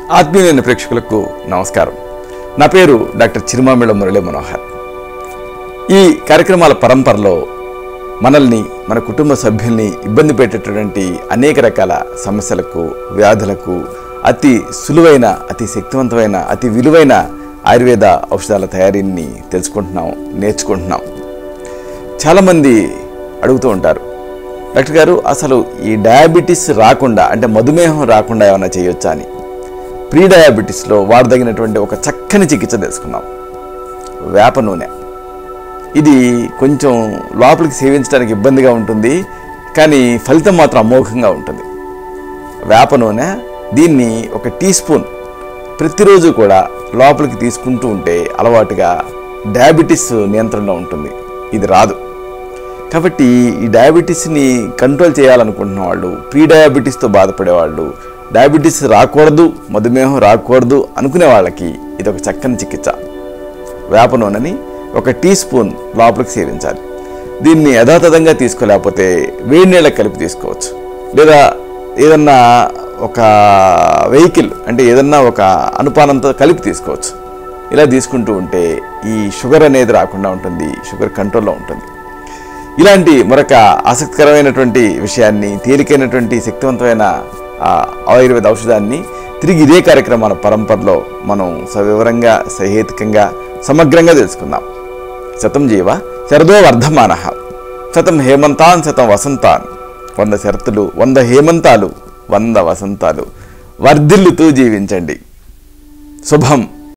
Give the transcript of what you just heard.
ఆత్మీయులైన ప్రేక్షకులకు నమస్కారం నా పేరు డాక్టర్ చిరుమామిళ్ళ మురళీ మనోహర్ ఈ కార్యక్రమాల పరంపరలో మనల్ని మన కుటుంబ సభ్యుల్ని ఇబ్బంది పెట్టేటటువంటి అనేక రకాల సమస్యలకు వ్యాధులకు అతి సులువైన అతి శక్తివంతమైన అతి విలువైన ఆయుర్వేద ఔషధాల తయారీని తెలుసుకుంటున్నాం నేర్చుకుంటున్నాం చాలామంది అడుగుతూ ఉంటారు డాక్టర్ గారు అసలు ఈ డయాబెటీస్ రాకుండా అంటే మధుమేహం రాకుండా ఏమైనా చేయొచ్చా అని ప్రీ డయాబెటీస్లో వాడదగినటువంటి ఒక చక్కని చికిత్స తెలుసుకున్నాం వేప నూనె ఇది కొంచెం లోపలికి సేవించడానికి ఇబ్బందిగా ఉంటుంది కానీ ఫలితం మాత్రం అమోఘంగా ఉంటుంది వేప నూనె దీన్ని ఒక టీ స్పూన్ ప్రతిరోజు కూడా లోపలికి తీసుకుంటూ ఉంటే అలవాటుగా డయాబెటీస్ నియంత్రణలో ఉంటుంది ఇది రాదు కాబట్టి ఈ డయాబెటీస్ని కంట్రోల్ చేయాలనుకుంటున్న వాళ్ళు ప్రీ డయాబెటీస్తో బాధపడే వాళ్ళు డయాబెటీస్ రాకూడదు మధుమేహం రాకూడదు అనుకునే వాళ్ళకి ఇది ఒక చక్కని చికిత్స వేప నూనెని ఒక టీ స్పూన్ లోపలికి సేవించాలి దీన్ని యథాతథంగా తీసుకోలేకపోతే వేడి నీళ్ళకి కలిపి తీసుకోవచ్చు లేదా ఏదన్నా ఒక వెహికల్ అంటే ఏదన్నా ఒక అనుపానంతో కలిపి తీసుకోవచ్చు ఇలా తీసుకుంటూ ఉంటే ఈ షుగర్ అనేది రాకుండా ఉంటుంది షుగర్ కంట్రోల్లో ఉంటుంది ఇలాంటి మరొక ఆసక్తికరమైనటువంటి విషయాన్ని తేలికైనటువంటి శక్తివంతమైన ఆ, ఆయుర్వేద ఔషధాన్ని తిరిగి ఇదే కార్యక్రమాల పరంపరలో మనం సవివరంగా సహేతుకంగా సమగ్రంగా తెలుసుకుందాం శతం జీవ శరదో వర్ధమాన శతం హేమంతాన్ శతం వసంతాన్ వంద శరతులు వంద హేమంతాలు వంద వసంతాలు వర్ధిల్లుతూ జీవించండి శుభం